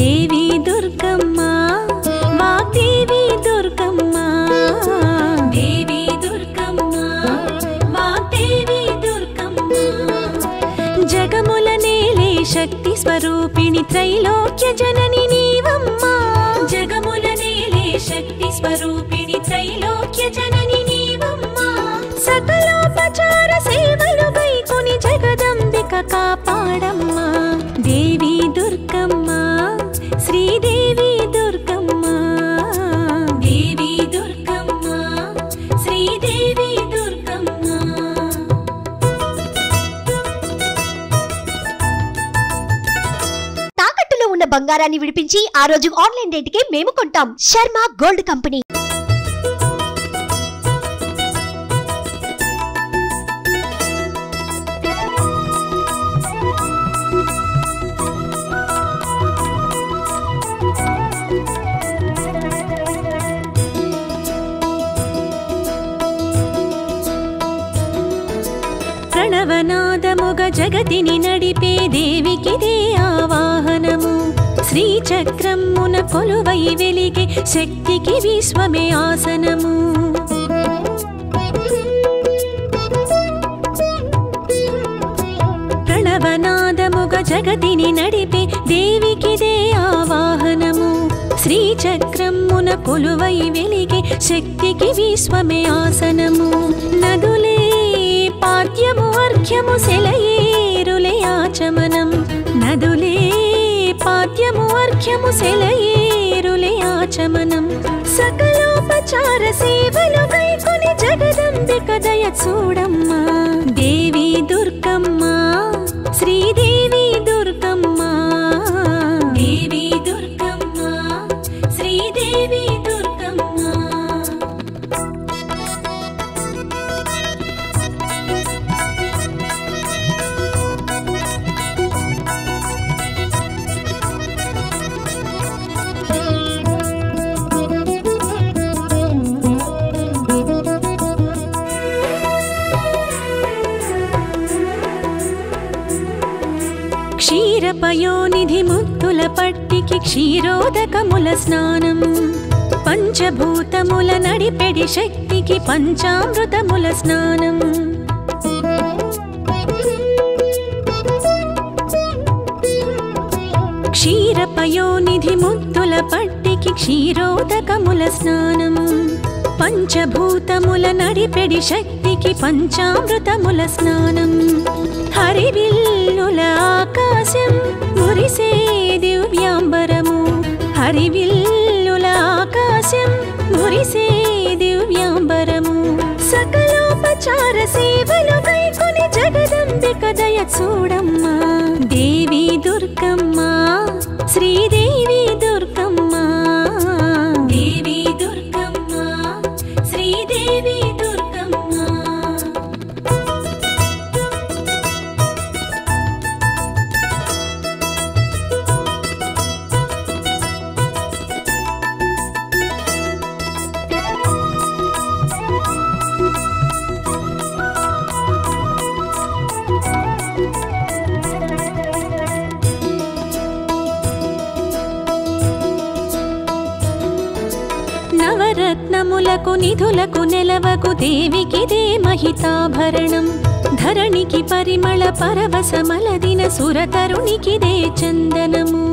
దేవి దుర్గమ్మ వాగ్దేవి దుర్గమ్మ దేవి దుర్గమ్మ వాగ్దేవి దుర్గమ్మ జగముల నేలే శక్తి స్వరూపిణి త్రైలోక్య జనని నీవమ్మ జగముల నేలే శక్తి స్వరూపిణి త్రైలోక్య జనని నీవమ్మ సకలోపచార సేవలు వైకొని జగదంబిక కాపాడమ్మ దేవి దుర్గమ్మ శ్రీదేవి దుర్గమ్మ దేవి దుర్గమ్మ శ్రీదేవి దుర్గమ్మ తాకట్టులో ఉన్న బంగారాన్ని విడిపించి ఆ రోజు ఆన్లైన్ రేటుకే మేము కొంటాం శర్మ గోల్డ్ కంపెనీ ప్రణవనాదముగ జగతిని నడిపే దేవికిదే ఆవాహనము శ్రీచక్రమున కొలువై వెలిగే శక్తికి విశ్వమే ఆసనము ప్రణవనాదముగ జగతిని నడిపే దేవికిదే ఆవాహనము శ్రీచక్రమున కొలువై వెలిగే శక్తికి విశ్వమే ఆసనము నదులే పాద్యము అర్ఘ్యము సెలయేరులే ఆచమనం నదులే పాద్యము అర్ఘ్యము సెలయేరులే ఆచమనం సకలోపచార సేవలు కైకొని జగదంబిక దయ చూడమ్మా దేవి దుర్గమ్మ శ్రీదేవి దుర్గమ్మ దేవి దుర్గమ్మ శ్రీదేవి దుర్గమ్మ క్షీరపయోనిధి ముత్తుల పట్టికి క్షీరోదకముల స్నానం పంచభూతముల నడిపెడి శక్తికి పంచామృతముల స్నానం క్షీరపయోనిధి ముత్తుల పట్టికి క్షీరోదకముల స్నానం పంచభూతముల నడిపెడి శక్తికి పంచామృతముల స్నానం హరివిల్లుల ఆకాశం మురిసే దివ్యాంబరము హరివిల్లుల ఆకాశం మురిసే దివ్యాంబరము సకలోపచార సేవలు కైకొని జగదంబిక దయ చూడమ్మా దేవి దుర్గమ్మ శ్రీదేవి దుర్గమ్మ దేవి దుర్గమ్మ శ్రీదేవి దుర్గమ్మ నవరత్నములకు నిధులకు నెలవకు దేవికిదే మహితాభరణం ధరణికి పరిమళ పరవశమలదిన సురతరునికిదే చందనము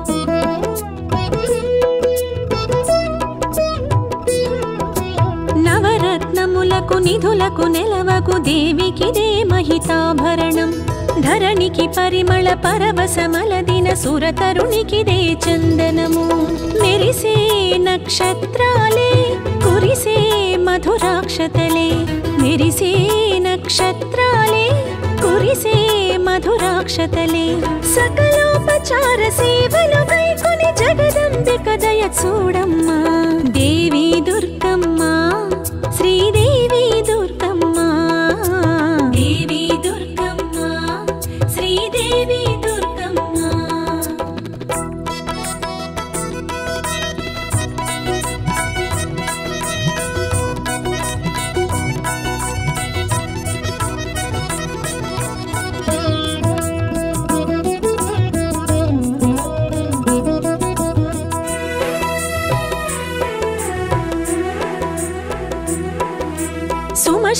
నవరత్నములకు నిధులకు నెలవకు దేవికిదే మహితాభరణం ధరణికి పరిమళ పరవశమలదిన సురతరునికిదే చందనము మెరిసే నక్షత్రాలే కురిసే మధురాక్షతలే మెరిసే నక్షత్రాలే కురిసే మధురాక్షతలే సకలోపచార సేవలు కైకొని జగదంబిక దయ చూడమ్మా దేవి దుర్గమ్మ శ్రీదేవి దుర్గమ్మ దేవి దుర్గమ్మ శ్రీదేవి దుర్గమ్మ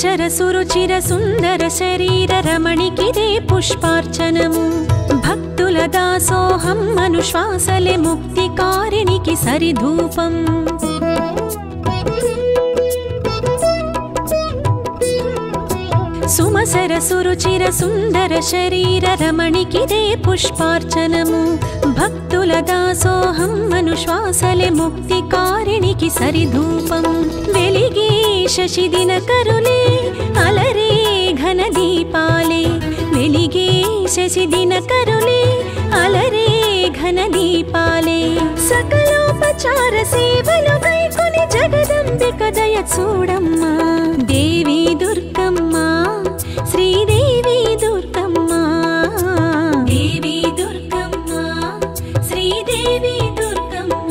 సుమశర సురుచిర సుందర శరీర రమణికిదే పుష్పార్చనము భక్తుల దాసోహం అనుశ్వాసలే ముక్తికారిణికి సరిధూపం సుమసర సురుచిర సుందర శరీర రమణికిదే పుష్పార్చనము భక్తుల దాసోహం అనుశ్వాసలే ముక్తికారిణికి సరిధూపం వెలిగే శశిదిన కరులే అలరే ఘన దీపాలే వెలిగే శశిదిన కరులే అలరే ఘన దీపాలే సకలోపచార సేవలు గైకొని జగదంబిక దయ చూడమ్మా దేవి దుర్గమ్మ శ్రీదేవి దుర్గమ్మ దేవి దుర్గమ్మ శ్రీదేవి దుర్గమ్మ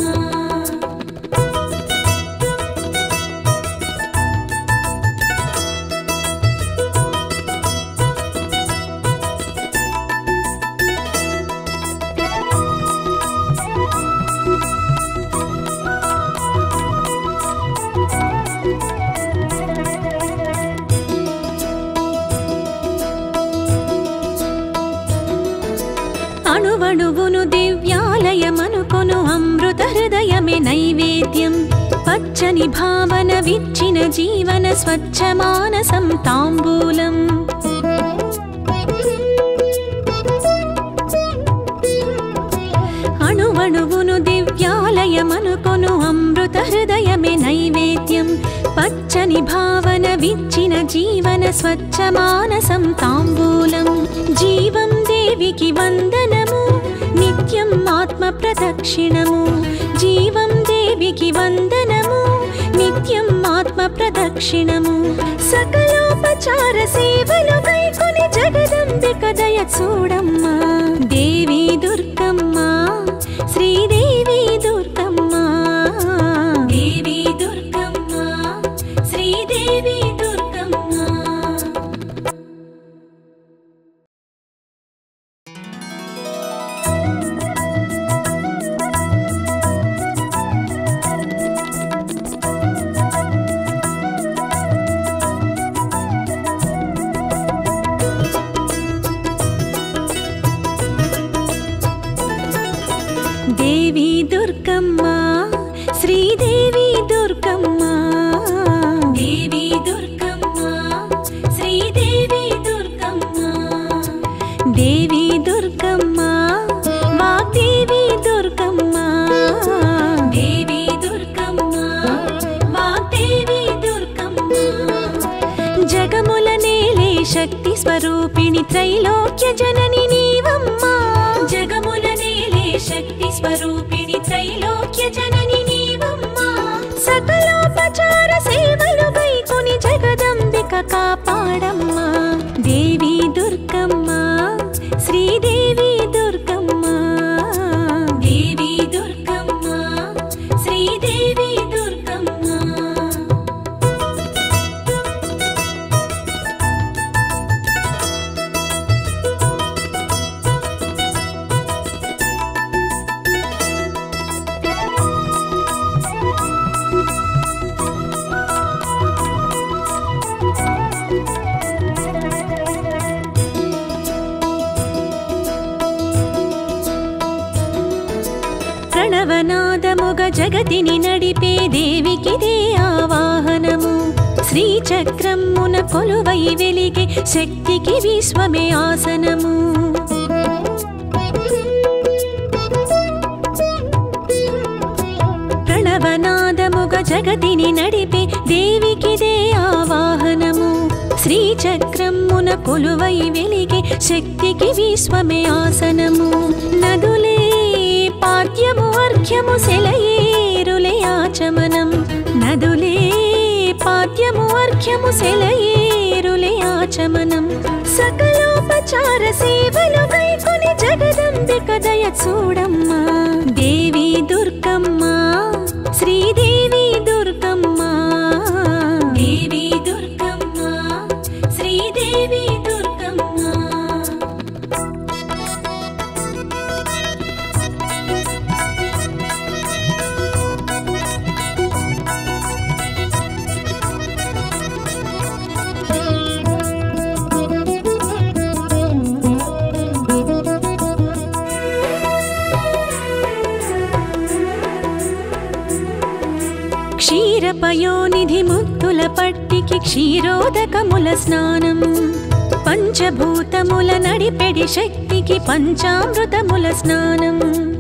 అణువణువును దివ్యాలయమనుకొను అమృత హృదయమే నైవేద్యం పచ్చని భావన విచ్చిన జీవన స్వచ్ఛ మానసం తాంబూలం అణువణువును దివ్యాలయమనుకొను అమృత హృదయమే నైవేద్యం పచ్చని భావన విచ్చిన జీవన స్వచ్ఛ మానసం తాంబూలం జీవం దేవికి వందనము నిత్యం ఆత్మ ప్రదక్షిణము జీవం దేవికి వందనము నిత్యం ఆత్మ ప్రదక్షిణము సకలోపచార సేవలు గైకొని జగదంబిక దయ చూడమ్మా దేవి దుర్గమ్మ శ్రీదేవి దుర్గమ్మ దేవి దుర్గమ్మ శ్రీదేవి దుర్గమ్మ దేవి దుర్గమ్మ శ్రీదేవి దుర్గమ్మ దేవి దుర్గమ్మ శ్రీదేవి దుర్గమ్మ దేవి దుర్గమ్మ వాగ్దేవి దుర్గమ్మ దేవి దుర్గమ్మ వాగ్దేవి దుర్గమ్మ జగముల నేలే శక్తి స్వరూపిణి త్రైలోక్య జనని నీవమ్మా జగముల నేలే శక్తి స్వరూపిణి త్రైలోక్య జనని నీవమ్మా సకలోపచార సేవలు వైకొని జగదంబిక కాపాడమ్మా దేవి దుర్గమ్మ శ్రీదేవి దుర్గమ్మ దేవి దుర్గమ్మ శ్రీదేవి దుర్గమ్మ ప్రణవనాదముగ జగతిని నడిపే దేవికిదే ఆవాహనము శ్రీచక్రమున కొలువై వెలిగే శక్తికి విశ్వమే ఆసనము ప్రణవనాదముగ జగతిని నడిపే దేవికిదే ఆవాహనము శ్రీచక్రమున కొలువై వెలిగే శక్తికి విశ్వమే ఆసనము నదులే పాద్యము అర్ఘ్యము సెలయేరులే ఆచమనం నదులే పాద్యము అర్ఘ్యము సెలయేరులే ఆచమనం సకలోపచార సేవలు గైకొని జగదంబిక దయ చూడమ్మా దేవి దుర్గమ్మ శ్రీదేవి దుర్గమ్మ దేవి దుర్గమ్మ శ్రీదేవి దుర్గమ్మ క్షీరపయోనిధి ముత్తుల పట్టికి క్షీరోదకముల స్నానం పంచభూతముల నడిపెడి శక్తికి పంచామృతముల స్నానం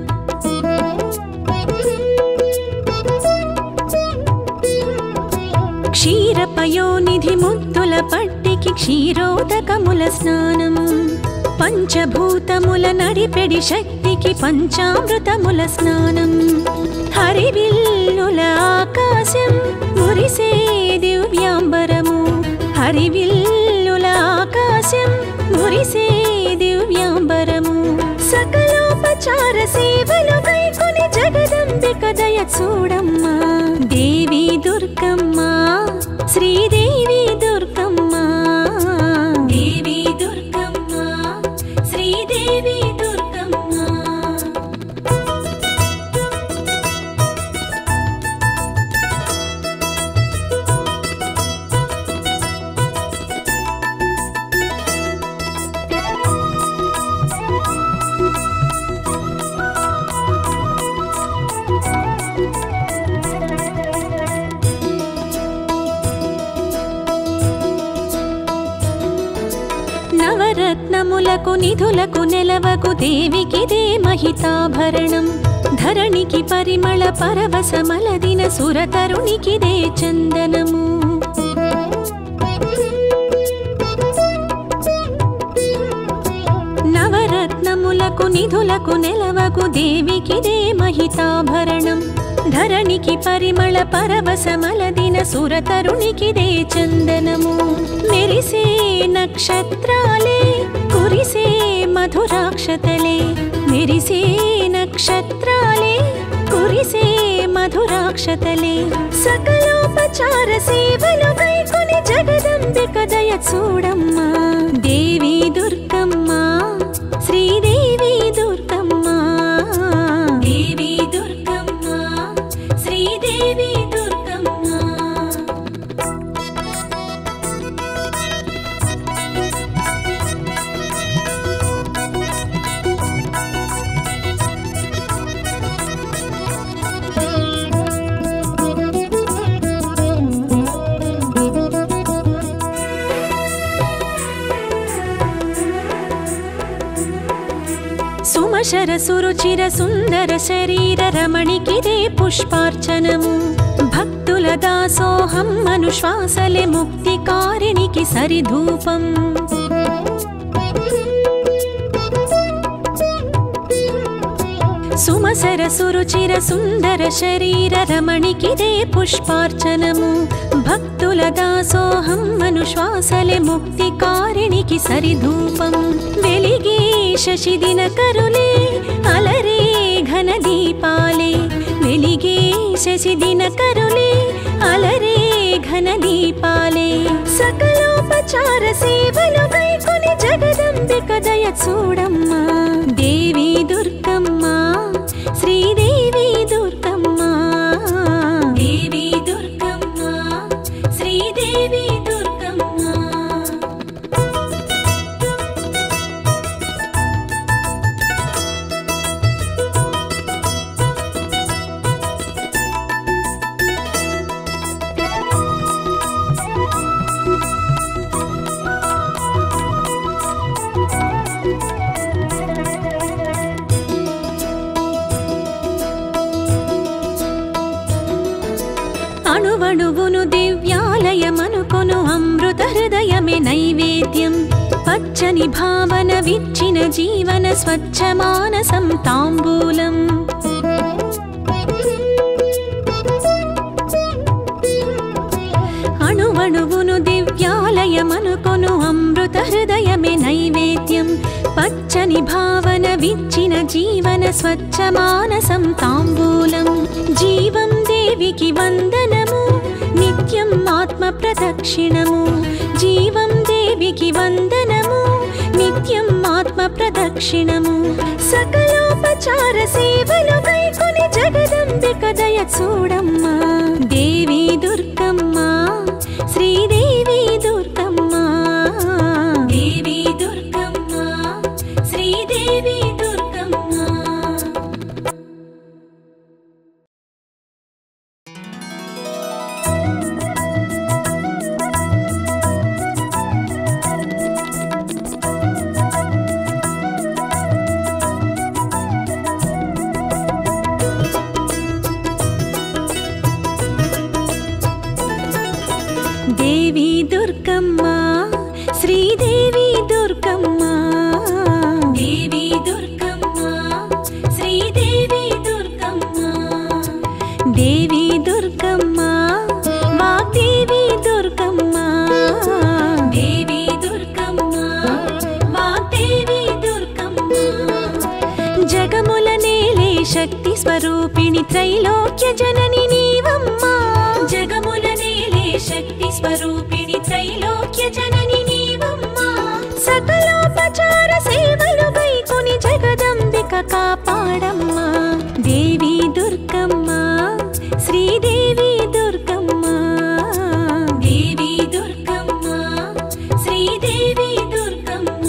క్షీరపయోనిధి ముత్తుల పట్టికి క్షీరోదకముల స్నానం పంచభూతముల నడిపెడి శక్తికి పంచామృతముల స్నానం హరివిల్లుల ఆకాశం మురిసే దివ్యాంబరము హరివిల్లుల ఆకాశం మురిసే దివ్యాంబరము సకలోపచార సేవలు కైకొని జగదంబిక దయ చూడమ్మా దేవి దుర్గమ్మ శ్రీదేవి దుర్గమ్మ దేవి దుర్గమ్మ శ్రీదేవి దుర్గమ్మ నవరత్నములకు నిధులకు నెలవకు దేవికిదే మహితాభరణం ధరణికి పరిమళ పరవశమలదిన సురతరునికిదే చందనము నవరత్నములకు నిధులకు నెలవకు దేవికిదే మహితాభరణం ధరణికి పరిమళ పరవశమలదిన సురతరునికిదే చందనము మెరిసే నక్షత్రాలే కురిసే మధురాక్షతలే మెరిసే నక్షత్రాలే కురిసే మధురాక్షతలే సకలోపచార సేవలు కైకొని జగదంబిక దయ చూడమ్మా దేవి దుర్గమ్మ శ్రీదేవి దుర్గమ్మ దేవి దుర్గమ్మ శ్రీదేవి దుర్గమ్మ సుమశర సురుచిర సుందర శరీర రమణికిదే పుష్పార్చనము భక్తుల దాసోహం అనుశ్వాసలే ముక్తికారిణికి సరిధూపం సుమసర సురుచిర సుందర శరీర రమణికిదే పుష్పార్చనము భక్తుల దాసోహం అనుశ్వాసలే ముక్తికారిణికి సరిధూపం వెలిగే శశిదిన కరులే అలరే ఘన దీపాలే వెలిగే శశిదిన కరులే అలరే ఘన దీపాలే సకలోపచార సేవలు కైకొని జగదంబిక దయ చూడమ్మా దేవి దుర్గమ్మ శ్రీదేవి దుర్గమ్మ దేవి దుర్గమ్మ శ్రీదేవి దుర్గమ్మ అణువణువును దివ్యాలయమనుకొను అమృత హృదయమే నైవేద్యం పచ్చని భావన విచ్చిన జీవన స్వచ్ఛ మానసం తాంబూలం అణువణువును దివ్యాలయమనుకొను అమృత హృదయమే నైవేద్యం పచ్చని భావన విచ్చిన జీవన స్వచ్ఛ మానసం తాంబూలం జీవం దేవికి వందనము నిత్యం ఆత్మ ప్రదక్షిణము జీవం దేవికి వందనము నిత్యం ఆత్మ ప్రదక్షిణము సకలోపచార సేవలు కైకొని జగదంబిక దయ చూడమ్మా దేవి దుర్గమ్మ శ్రీదేవి దుర్గమ్మ దేవి దుర్గమ్మ శ్రీదేవి దుర్గమ్మ దేవి దుర్గమ్మ శ్రీదేవి దుర్గమ్మ దేవి దుర్గమ్మ శ్రీదేవి దుర్గమ్మ దేవి దుర్గమ్మ వాగ్దేవి దుర్గమ్మ దేవి దుర్గమ్మ వాగ్దేవి దుర్గమ్మ జగముల నేలే శక్తి స్వరూపిణి త్రైలోక్య జనని నీవమ్మా జగముల నేలే శక్తి స్వరూపిణి త్రైలోక్య జనని నీవమ్మా సకలోపచార సేవలు వైకొని జగదంబిక కాపాడమ్మా దేవి దుర్గమ్మ శ్రీదేవి దుర్గమ్మ దేవి దుర్గమ్మ శ్రీదేవి దుర్గమ్మ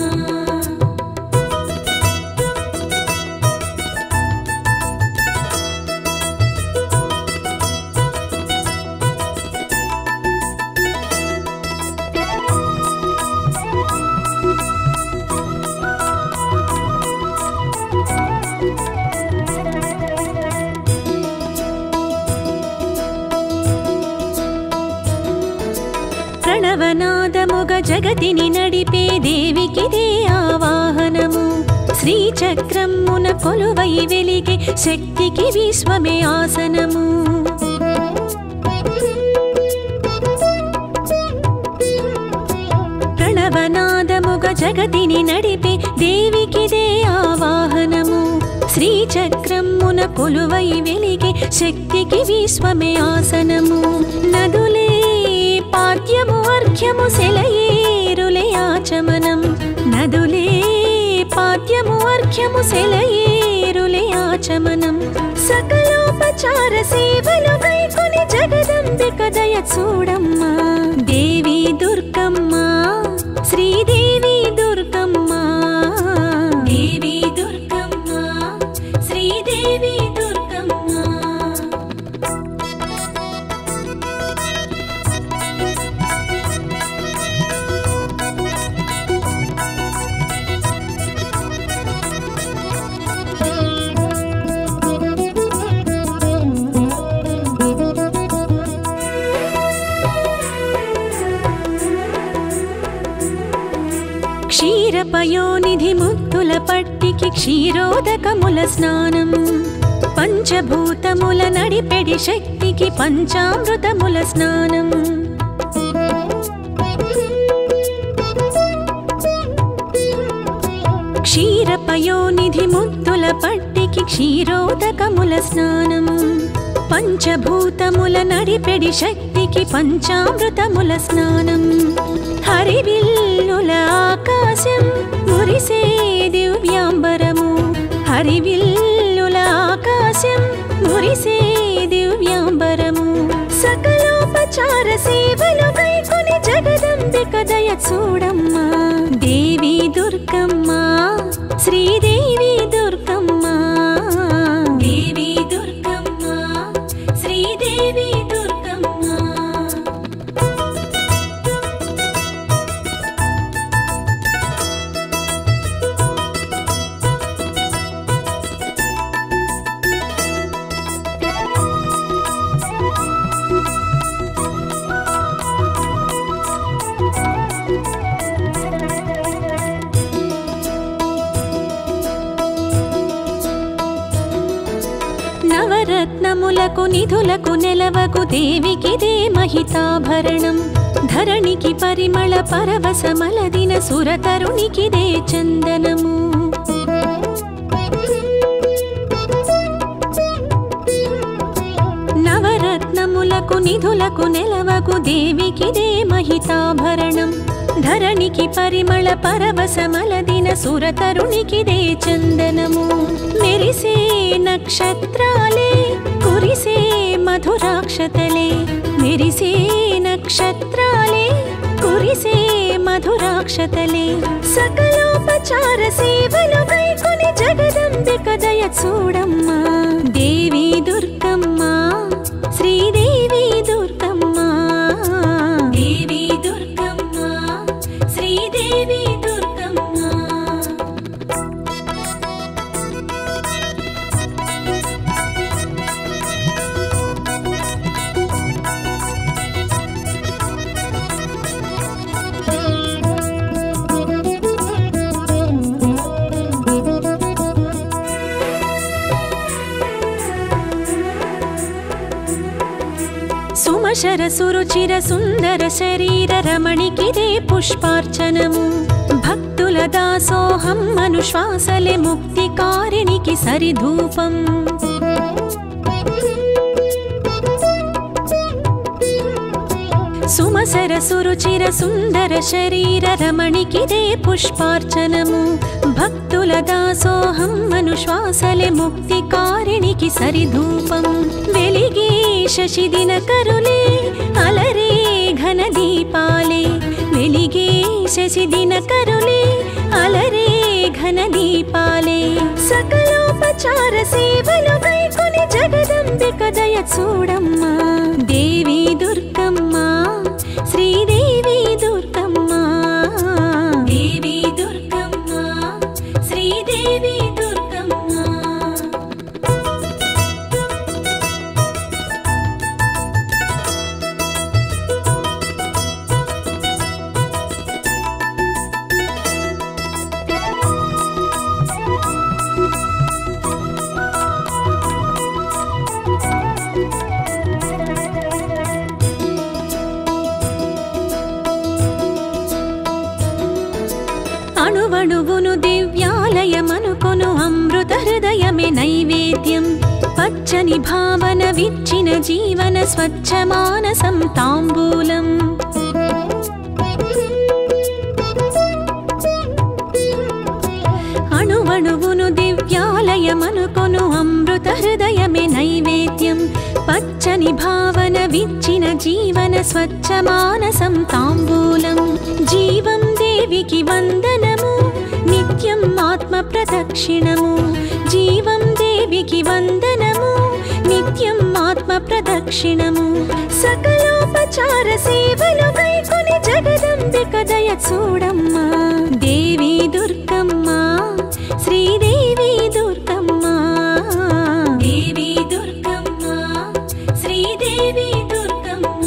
ప్రణవనాదముగ జగతిని నడిపే దేవికిదే ఆవాహనము శ్రీచక్రమున కొలువై వెలిగే శక్తికి విశ్వమే ఆసనము ప్రణవనాదముగ జగతిని నడిపే దేవికిదే ఆవాహనము శ్రీచక్రమున కొలువై వెలిగే శక్తికి విశ్వమే ఆసనము నదులే పాద్యము అర్ఘ్యము సెలయేరులే ఆచమనం నదులే పాద్యము అర్ఘ్యము సెలయేరులే ఆచమనం సకలోపచార సేవలు కైకొని జగదంబిక దయ చూడమ్మా దేవి దుర్గమ్మ శ్రీదేవి దుర్గమ్మ దేవి దుర్గమ్మ శ్రీదేవి దుర్గమ్మ క్షీరపయోనిధి ముత్తుల పట్టికి క్షీరోదకముల స్నానం పంచభూతముల నడిపెడి శక్తికి పంచామృతముల స్నానం క్షీరపయోనిధి ముత్తుల పట్టికి క్షీరోదకముల స్నానం పంచభూతముల నడిపెడి శక్తికి పంచామృతముల స్నానం హరివిల్లుల ఆకాశం మురిసే దివ్యాంబరము హరివిల్లుల ఆకాశం మురిసే దివ్యాంబరము సకలోపచార సేవలు కైకొని జగదంబిక దయ చూడమ్మా దేవి దుర్గమ్మ శ్రీదేవి దుర్గమ్మ దేవి దుర్గమ్మ శ్రీదేవి దుర్గమ్మ నవరత్నములకు నిధులకు నెలవకు దేవికిదే మహితాభరణం ధరణికి పరిమళ పరవశమలదిన సురతరునికిదే చందనము నవరత్నములకు నిధులకు నెలవకు దేవికిదే మహితాభరణం ధరణికి పరిమళ పరవశమలదిన సురతరునికిదే చందనము మెరిసే నక్షత్రాలే కురిసే మధురాక్షతలే మెరిసే నక్షత్రాలే కురిసే మధురాక్షతలే సకలోపచార సేవలు కైకొని జగదంబిక దయ చూడమ్మా దేవి దుర్గమ్మ శ్రీదేవి దుర్గమ్మ దేవి దుర్గమ్మ శ్రీదేవి దుర్గమ్మ సుమశర సురుచిర సుందర శరీర రమణికిదే పుష్పార్చనము భక్తుల దాసోహం అనుశ్వాసలే ముక్తికారిణికి సరిధూపం సుమసర సురుచిర సుందర శరీర రమణికిదే పుష్పార్చనము భక్తుల దాసోహం అనుశ్వాసలే ముక్తికారిణికి సరిధూపం వెలిగే శశిదిన కరులే అలరే ఘన దీపాలే వెలిగే శశిదిన కరులే అలరే ఘన దీపాలే సకలోపచార సేవలు గైకొని జగదంబిక దయ చూడమ్మా దేవి దుర్గమ్మ శ్రీదేవి దుర్గమ్మ దేవి దుర్గమ్మ శ్రీదేవి దుర్గమ్మ అణువణువును దివ్యాలయమనుకొను అమృత హృదయమే నైవేద్యం పచ్చని భావన విచ్చిన జీవన స్వచ్ఛ మానసం తాంబూలం అణువణువును దివ్యాలయమనుకొను అమృత హృదయమే నైవేద్యం పచ్చని భావన విచ్చిన జీవన స్వచ్ఛ మానసం తాంబూలం జీవం దేవికి వందనము నిత్యం ఆత్మ ప్రదక్షిణము జీవం దేవికి వందనము నిత్యం ఆత్మ ప్రదక్షిణము సకలోపచార సేవలు గైకొని జగదంబిక దయ చూడమ్మా దేవి దుర్గమ్మ శ్రీదేవి దుర్గమ్మ దేవి దుర్గమ్మ శ్రీదేవి దుర్గమ్మ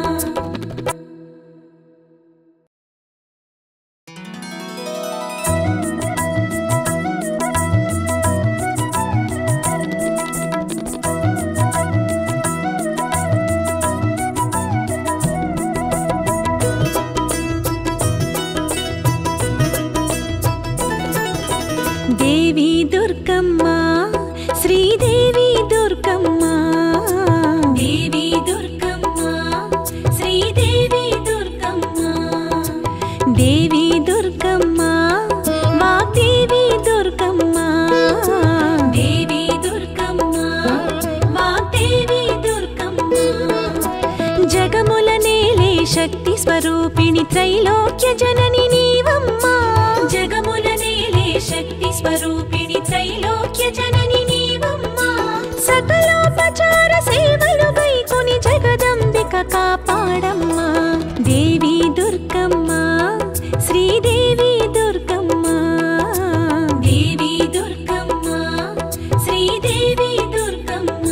దేవి దుర్గమ్మ శ్రీదేవి దుర్గమ్మ దేవి దుర్గమ్మ శ్రీదేవి దుర్గమ్మ దేవి దుర్గమ్మ వాగ్దేవి దుర్గమ్మ దేవి దుర్గమ్మ వాగ్దేవి దుర్గమ్మ జగముల నేలే శక్తి స్వరూపిణి త్రైలోక్య జనని నీవమ్మా జగముల నేలే శక్తి స్వరూపిణి త్రైలోక్య జనని నీవమ్మా సకలోపచార సేవలు వైకొని జగదంబిక కాపాడమ్మా దేవి దుర్గమ్మ శ్రీదేవి దుర్గమ్మ దేవి దుర్గమ్మ శ్రీదేవి దుర్గమ్మ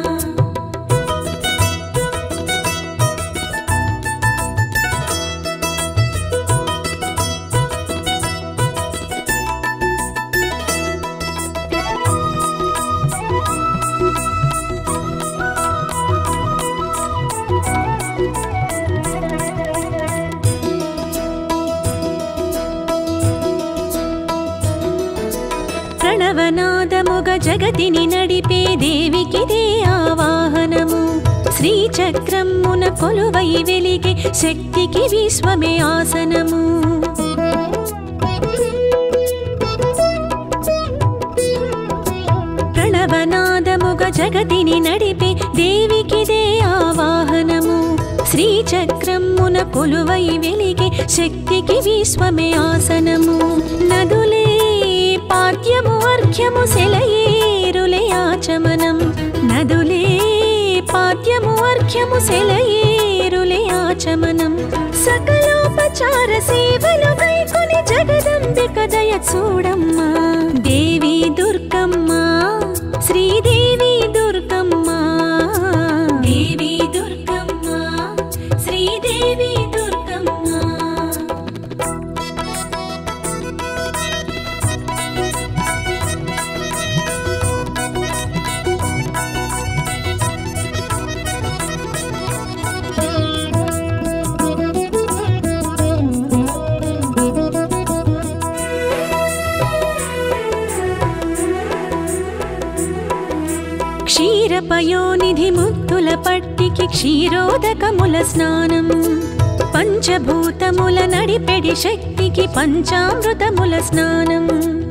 ప్రణవనాదముగ జగతిని నడిపే దేవికిదే ఆవాహనము శ్రీచక్రమున కొలువై వెలిగే శక్తికి విశ్వమే ఆసనము ప్రణవనాదముగ జగతిని నడిపే దేవికిదే ఆవాహనము శ్రీచక్రమున కొలువై వెలిగే శక్తికి విశ్వమే ఆసనము నదులే పాద్యము అర్ఘ్యము సెలయేరులే ఆచమనం నదులే పాద్యము అర్ఘ్యము సెలయేరులే ఆచమనం సకలోపచార సేవలు గైకొని జగదంబిక దయ చూడమ్మా దేవి దుర్గమ్మ శ్రీదేవి దుర్గమ్మ దేవి దుర్గమ్మ శ్రీదేవి దుర్గమ్మ క్షీరపయోనిధి ముత్తుల పట్టికి క్షీరోదకముల స్నానం పంచభూతముల నడిపెడి శక్తికి పంచామృతముల స్నానం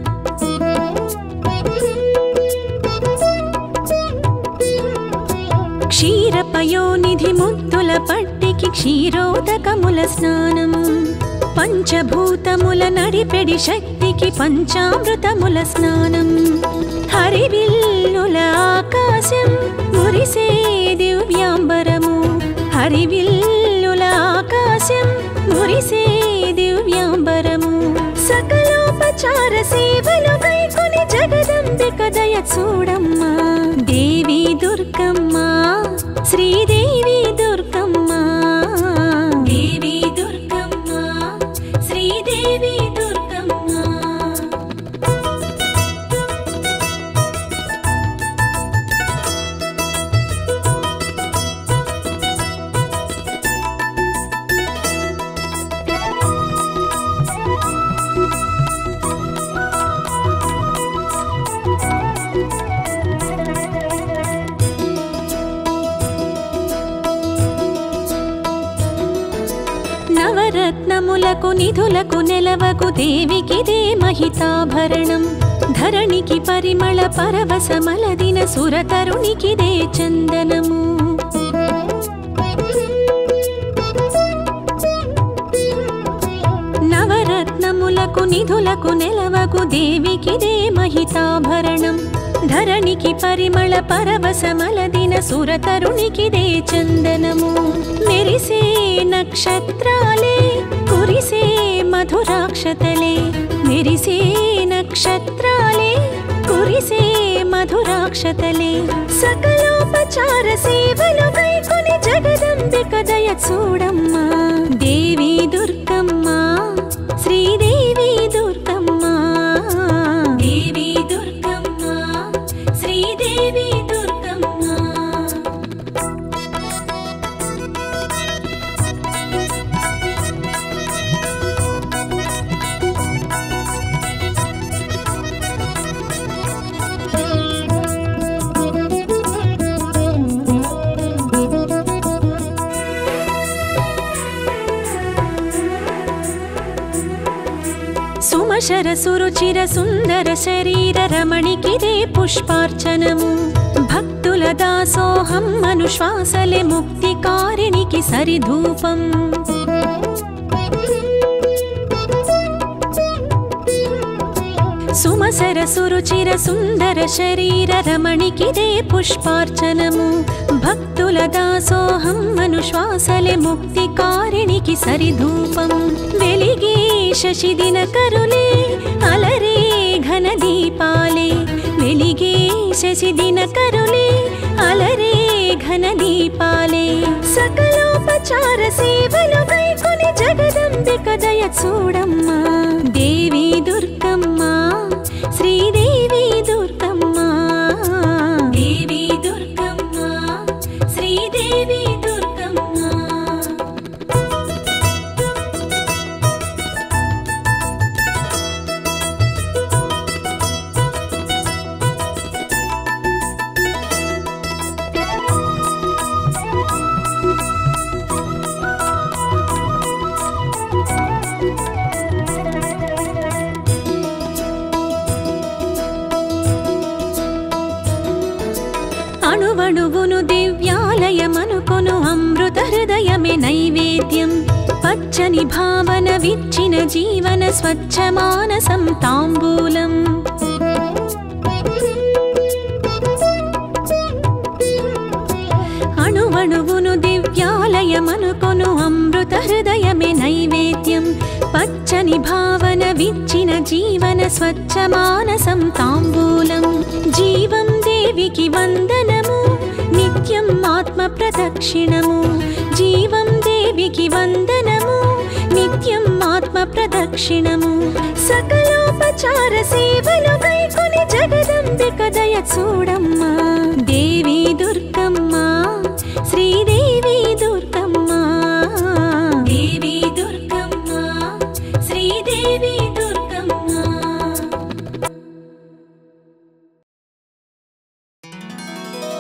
క్షీరపయోనిధి ముత్తుల పట్టికి క్షీరోదకముల స్నానం పంచభూతముల నడిపెడి శక్తికి పంచామృతముల స్నానం హరివిల్లుల ఆకాశం మురిసే దివ్యాంబరము హరివిల్లుల ఆకాశం మురిసే దివ్యాంబరము సకలోపచార సేవలు కైకొని జగదంబిక దయ చూడమ్మా దేవి దుర్గమ్మ శ్రీదేవి దుర్గమ్మ దేవి దుర్గమ్మ శ్రీదేవి దుర్గమ్మ నవరత్నములకు నిధులకు నెలవకు దేవికిదే మహితాభరణం ధరణికి పరిమళ పరవశమలదిన సురతరునికిదే చందనము నవరత్నములకు నిధులకు నెలవకు దేవికిదే మహితాభరణం ధరణికి పరిమళ పరవశమలదిన సురతరునికిదే చందనము మెరిసే నక్షత్రాలే కురిసే మధురాక్షతలే మెరిసే నక్షత్రాలే కురిసే మధురాక్షతలే సకలోపచార సేవలు కైకొని జగదంబిక దయ చూడమ్మా దేవి దుర్గమ్మ శ్రీదేవి దుర్గమ్మ దేవి దుర్గమ్మ శ్రీదేవి దుర్గమ్మ సుమశర సురుచిర సుందర శరీర రమణికిదే పుష్పార్చనము భక్తుల దాసోహం అనుశ్వాసలే ముక్తికారిణికి సరిధూపం సుమసర సురుచిర సుందర శరీర రమణికిదే పుష్పార్చనము భక్తుల దాసోహం అనుశ్వాసలే ముక్తికారిణికి సరిధూపం వెలిగే శశిదిన కరులే అలరే ఘన దీపాలే వెలిగే శశిదిన కరులే అలరే ఘన దీపాలే సకలోపచార సేవలు కైకొని జగదంబిక దయ చూడమ్మా దేవి దుర్గమ్మ శ్రీదేవి దుర్గమ్మ దేవి దుర్గమ్మ శ్రీదేవి దుర్గమ్మ అణువణువును దివ్యాలయమనుకొను అమృత హృదయమే నైవేద్యం పచ్చని భావన విచ్చిన జీవన స్వచ్ఛ మానసం తాంబూలం అణువణువును దివ్యాలయమనుకొను అమృత హృదయమే నైవేద్యం పచ్చని భావన విచ్చిన జీవన స్వచ్ఛ మానసం తాంబూలం జీవం దేవికి వందనము నిత్యం ఆత్మ ప్రదక్షిణము జీవం దేవికి వందనము నిత్యం ఆత్మ ప్రదక్షిణము సకలోపచార సేవలు కైకొని జగదంబిక దయ చూడమ్మా దేవి దుర్గమ్మ శ్రీదేవి దుర్గమ్మ దేవి దుర్గమ్మ శ్రీదేవి దుర్గమ్మ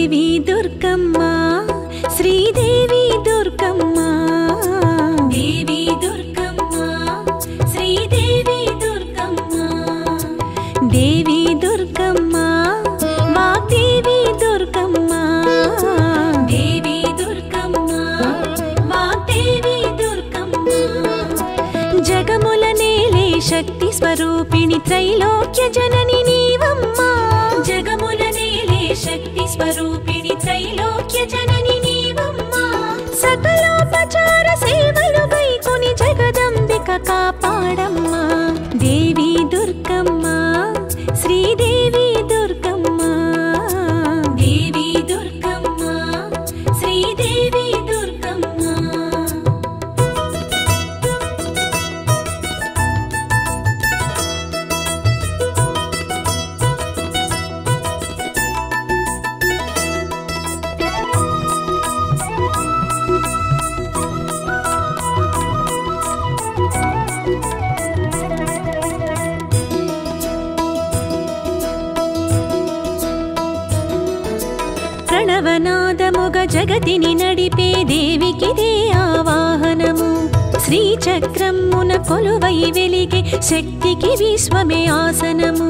దేవి దుర్గమ్మ శ్రీదేవి దుర్గమ్మ దేవి దుర్గమ్మ శ్రీదేవి దుర్గమ్మ దేవి దుర్గమ్మ వాగ్దేవి దుర్గమ్మ దేవి దుర్గమ్మ వాగ్దేవి దుర్గమ్మ జగముల నేలే శక్తి స్వరూపిణి త్రైలోక్య జనని నీవమ్మా జగముల నేలే శక్తి స్వరూపిణి త్రైలోక్య జనని నీవమ్మా సకలోపచార సేవలు వైకొని జగదంబిక కాపాడమ్మా దేవి దుర్గమ్మ శ్రీదేవి దుర్గమ్మ దేవి దుర్గమ్మ శ్రీదేవి దుర్గమ్మ ప్రణవనాదముగ జగతిని నడిపే దేవికిదే ఆవాహనము శ్రీచక్రమున కొలువై వెలిగే శక్తికి విశ్వమే ఆసనము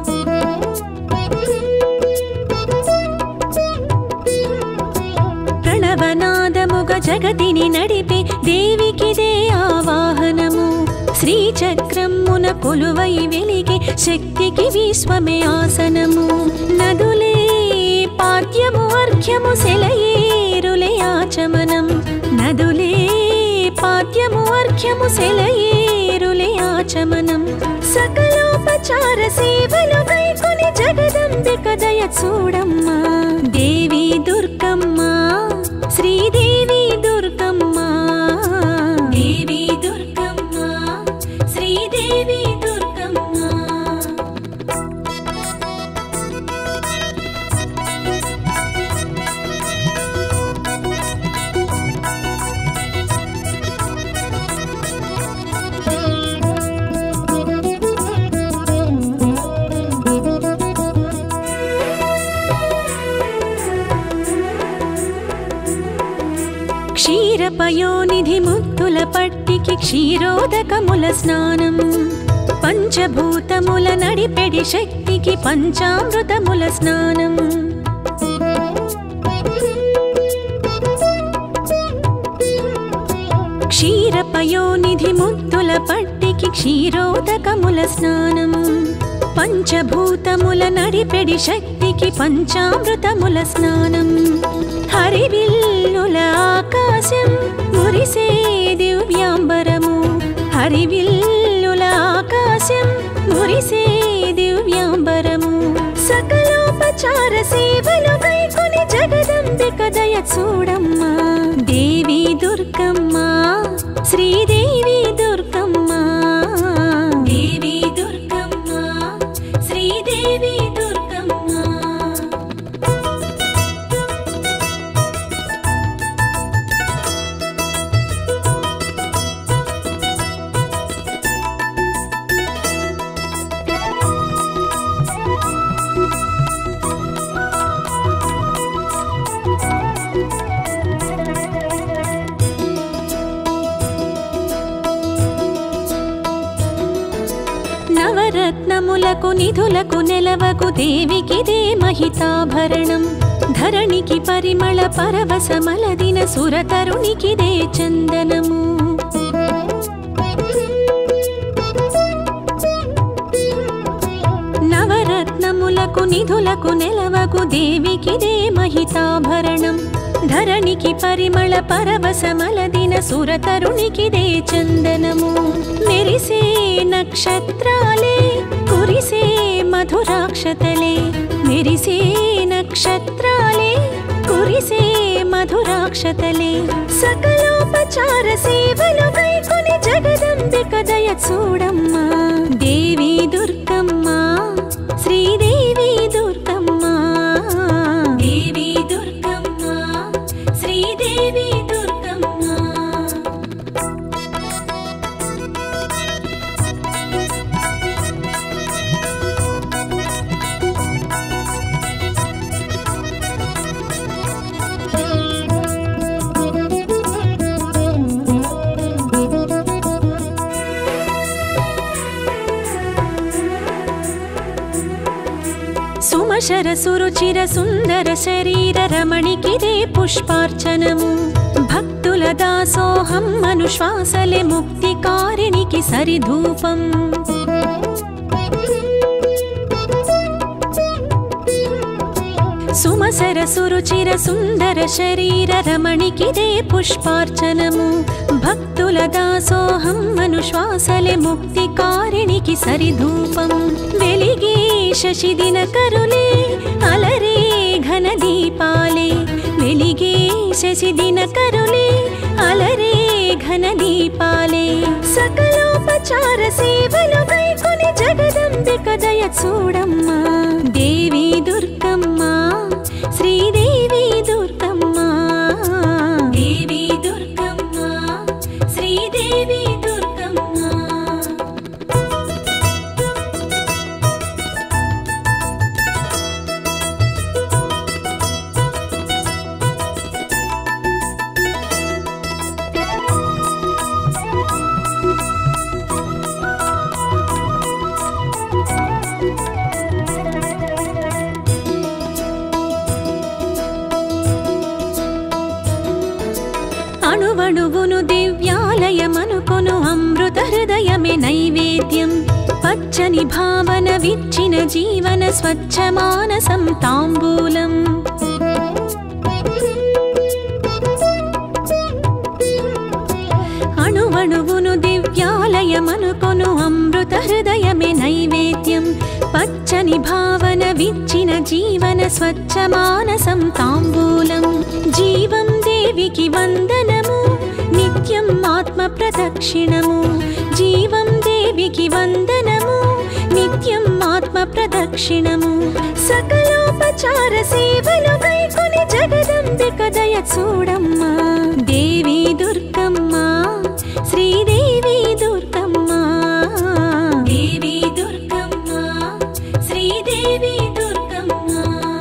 ప్రణవనాదముగ జగతిని నడిపే దేవికిదే ఆవాహనము శ్రీచక్రమున కొలువై వెలిగే శక్తికి విశ్వమే ఆసనము నదులే పాద్యము అర్ఘ్యము సెలయేరులే ఆచమనం నదులే పాద్యము అర్ఘ్యము సెలయేరులే ఆచమనం సకలోపచార సేవలు కైకొని జగదంబిక దయ చూడమ్మా దేవి దుర్గమ్మ శ్రీదేవి దుర్గమ్మ దేవి దుర్గమ్మ శ్రీదేవి దుర్గమ్మ క్షీరపయోనిధి ముత్తుల పట్టికి క్షీరోదకముల స్నానం పంచభూతముల నడిపెడి శక్తికి పంచామృతముల స్నానం క్షీరపయోనిధి ముత్తుల పట్టికి క్షీరోదకముల స్నానం పంచభూతముల నడిపెడి శక్తికి పంచామృతముల స్నానం హరివిల్లుల ఆకాశం మురిసే దివ్యాంబరము హరివిల్లుల ఆకాశం మురిసే దివ్యాంబరము సకలోపచార సేవలు కైకొని జగదంబిక దయ చూడమ్మా దేవి దుర్గమ్మ శ్రీదేవి దుర్గమ్మ దేవి దుర్గమ్మ శ్రీదేవి దుర్గమ్మ నవరత్నములకు నిధులకు నెలవకు దేవికిదే మహితాభరణం ధరణికి పరిమళ పరవశమలదిన సురతరునికిదే చందనము నవరత్నములకు నిధులకు నెలవకు దేవికిదే మహితాభరణం ధరణికి పరిమళ పరవశమలదిన సురతరునికిదే చందనము మెరిసే నక్షత్రాలే కురిసే మధురాక్షతలే మెరిసే నక్షత్రాలే కురిసే మధురాక్షతలే సకలోపచార సేవలు కైకొని జగదంబిక దయ చూడమ్మా దేవి దుర్గమ్మ శ్రీదేవి దుర్గమ్మ దేవి దుర్గమ్మ శ్రీదేవి దుర్గమ్మ సుమశర సురుచిర సుందర శరీర రమణికిదే పుష్పార్చనము భక్తుల దాసోహం అనుశ్వాసలే ముక్తికారిణికి సరిధూపం సుమసర సురుచిర సుందర శరీర రమణికిదే పుష్పార్చనము భక్తుల దాసోహం అనుశ్వాసలే ముక్తికారిణికి సరిధూపం వెలిగే శశిదిన కరులే అలరే ఘన దీపాలే వెలిగే శశిదిన కరులే అలరే ఘన దీపాలే సకలోపచార సేవలు గైకొని జగదంబిక దయ చూడమ్మా దేవి దుర్గమ్మ శ్రీదేవి దుర్గమ్మ దేవి దుర్గమ్మ శ్రీదేవి దుర్గమ్మ అణువణువును దివ్యాలయమనుకొను అమృత హృదయమే నైవేద్యం పచ్చని భావన విచ్చిన జీవన స్వచ్ఛ మానసం తాంబూలం అణువణువును దివ్యాలయమనుకొను అమృత హృదయమే నైవేద్యం పచ్చని భావన విచ్చిన జీవన స్వచ్ఛ మానసం తాంబూలం జీవం దేవికి వందనము నిత్యం ఆత్మ ప్రదక్షిణము జీవం దేవికి వందనము నిత్యం ఆత్మ ప్రదక్షిణము సకలోపచార సేవలు గైకొని జగదంబిక దయ చూడమ్మా దేవి దుర్గమ్మ శ్రీదేవి దుర్గమ్మ దేవి దుర్గమ్మ శ్రీదేవి దుర్గమ్మ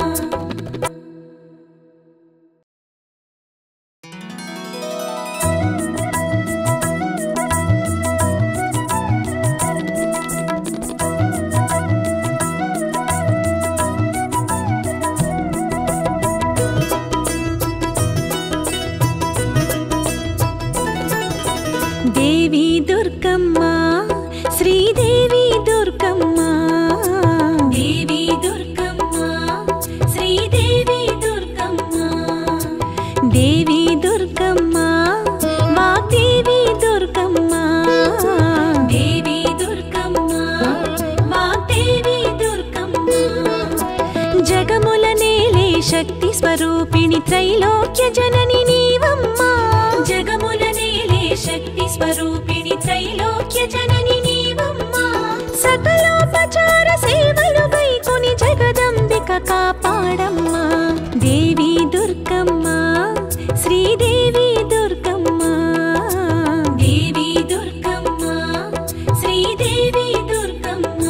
దేవి దుర్గమ్మ శ్రీదేవి దుర్గమ్మ దేవి దుర్గమ్మ శ్రీదేవి దుర్గమ్మ దేవి దుర్గమ్మ వాగ్దేవి దుర్గమ్మ దేవి దుర్గమ్మ వాగ్దేవి దుర్గమ్మ జగముల నేలే శక్తి స్వరూపిణి త్రైలోక్య జనని నీవమ్మా జగముల నేలే శక్తి స్వరూపిణి త్రైలోక్య జనని నీవమ్మా సకలోపచార సేవలు వైకొని జగదంబిక కాపాడమ్మా దేవి దుర్గమ్మ శ్రీదేవి దుర్గమ్మ దేవి దుర్గమ్మ శ్రీదేవి దుర్గమ్మ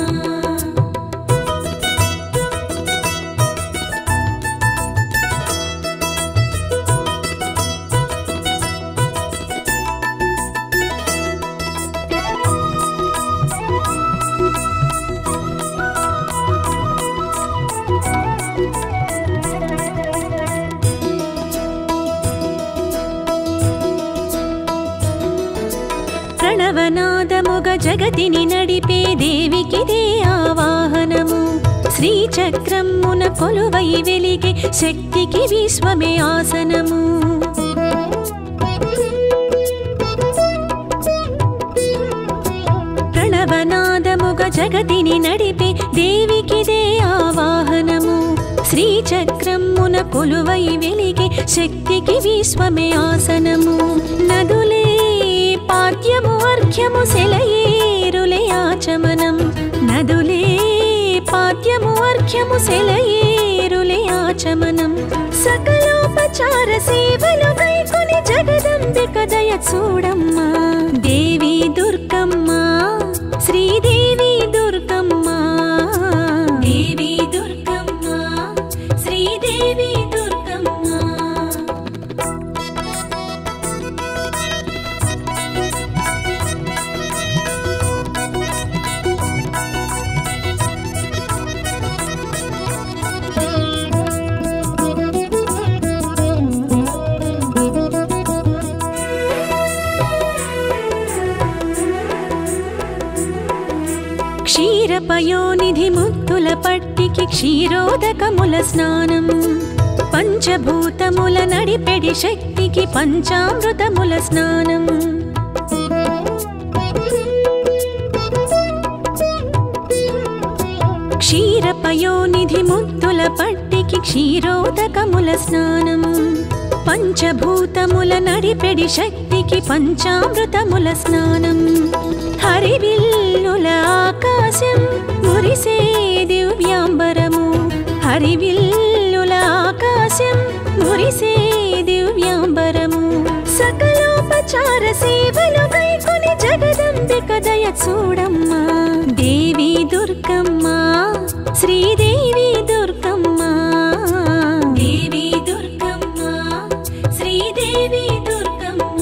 ప్రణవనాదముగ జగతిని నడిపే దేవికిదే ఆవాహనము శ్రీచక్రమున కొలువై వెలిగే శక్తికి విశ్వమే ఆసనము ప్రణవనాదముగ జగతిని నడిపే దేవికిదే ఆవాహనము శ్రీచక్రమున కొలువై వెలిగే శక్తికి విశ్వమే ఆసనము నదులే పాద్యము అర్ఘ్యము సెలయేరులే ఆచమనం నదులే పాద్యము అర్ఘ్యము సెలయేరులే ఆచమనం సకలోపచార సేవలు గైకొని జగదంబిక దయ చూడమ్మా దేవి దుర్గమ్మ శ్రీదేవి దుర్గమ్మ దేవి దుర్గమ్మ శ్రీదేవి దుర్గమ్మ పట్టికి క్షీరోదకముల స్నానం పంచభూతముల నడిపెడి శక్తికి పంచామృతముల స్నానం క్షీరపయోనిధి ముద్దుల పట్టికి క్షీరోదకముల స్నానం పంచభూతముల నడిపెడి శక్తికి పంచామృతముల స్నానం హరివిల్లుల ఆకాశం మురిసే దివ్యాంబరము హరివిల్లుల ఆకాశం మురిసే దివ్యాంబరము సకలోపచార సేవలు కైకొని జగదంబిక దయ చూడమ్మా దేవి దుర్గమ్మ శ్రీదేవి దుర్గమ్మ దేవి దుర్గమ్మ శ్రీదేవి దుర్గమ్మ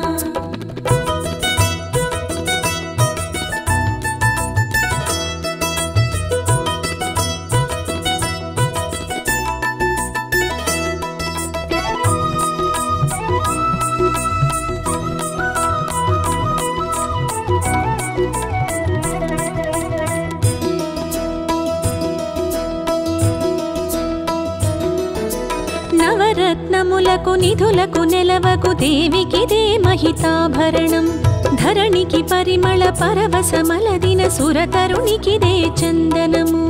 నవరత్నములకు నిధులకు నెలవకు దేవికిదే మహితాభరణం ధరణికి పరిమళ పరవశమలదిన సురతరునికిదే చందనము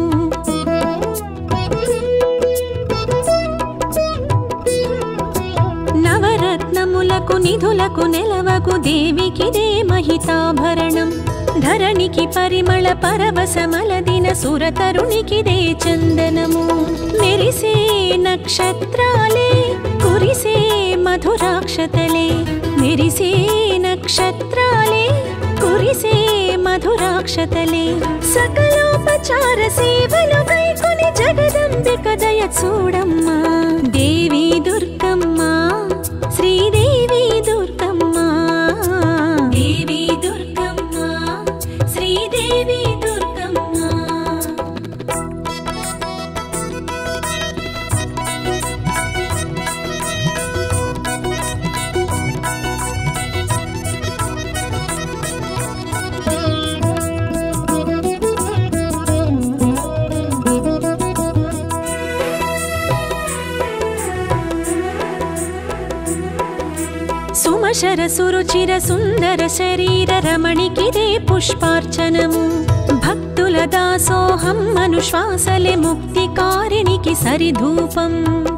నవరత్నములకు నిధులకు నెలవకు దేవికిదే మహితాభరణం ధరణికి పరిమళ పరవశమలదిన సురతరునికిదే చందనము మెరిసే నక్షత్రాలే కురిసే మధురాక్షతలే మెరిసే నక్షత్రాలే కురిసే మధురాక్షతలే సకలోపచార సేవలు కైకొని జగదంబిక దయ చూడమ్మా దేవి దుర్గమ్మ శ్రీదేవి దుర్గమ్మ దేవి దుర్గమ్మ శ్రీదేవి దుర్గమ్మ సుమశర సురుచిర సుందర శరీర రమణికిదే పుష్పార్చనము భక్తుల దాసోహం అనుశ్వాసలే ముక్తికారిణికి సరిధూపం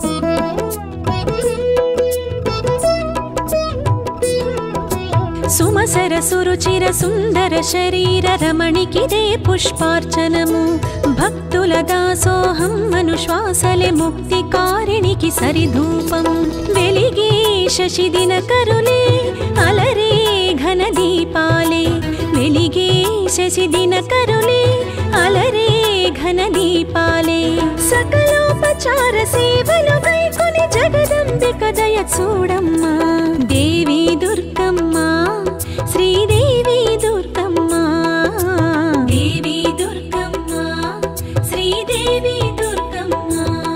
సుమసర సురుచిర సుందర శరీర రమణికిదే పుష్పార్చనము భక్తుల దాసోహం అనుశ్వాసలే ముక్తికారిణికి సరిధూపం వెలిగే శశిదిన కరులే అలరే ఘన దీపాలే వెలిగే శశిదిన కరులే అలరే ఘన దీపాలే సకలోపచార సేవలు కైకొని జగదంబిక దయ చూడమ్మా దేవి దుర్గమ్మ శ్రీదేవి దుర్గమ్మ దేవి దుర్గమ్మ శ్రీదేవి దుర్గమ్మ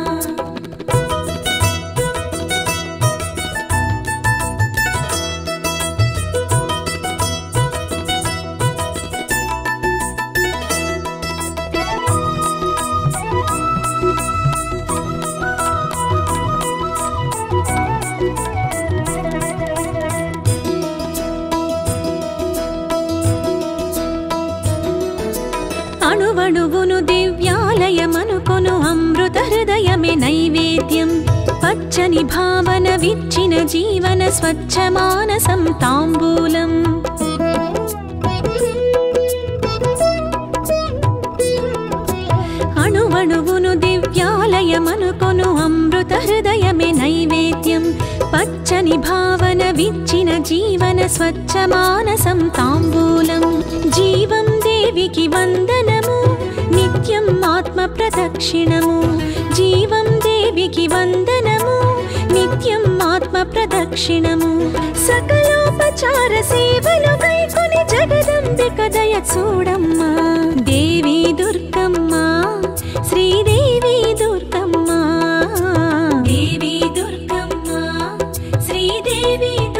అణువణువును దివ్యాలయమనుకొను అమృత హృదయమే నైవేద్యం పచ్చని భావన విచ్చిన జీవన స్వచ్ఛ మానసం తాంబూలం అణువణువును దివ్యాలయమనుకొను అమృత హృదయమే నైవేద్యం పచ్చని భావన విచ్చిన జీవన స్వచ్ఛ మానసం తాంబూలం జీవం దేవికి వందనము నిత్యం ఆత్మ ప్రదక్షిణము జీవం దేవికి వందనము నిత్యం ఆత్మ ప్రదక్షిణము సకలోపచార సేవలు కైకొని జగదంబిక దయ చూడమ్మా దేవి దుర్గమ్మ శ్రీదేవి దుర్గమ్మ దేవి దుర్గమ్మ శ్రీదేవి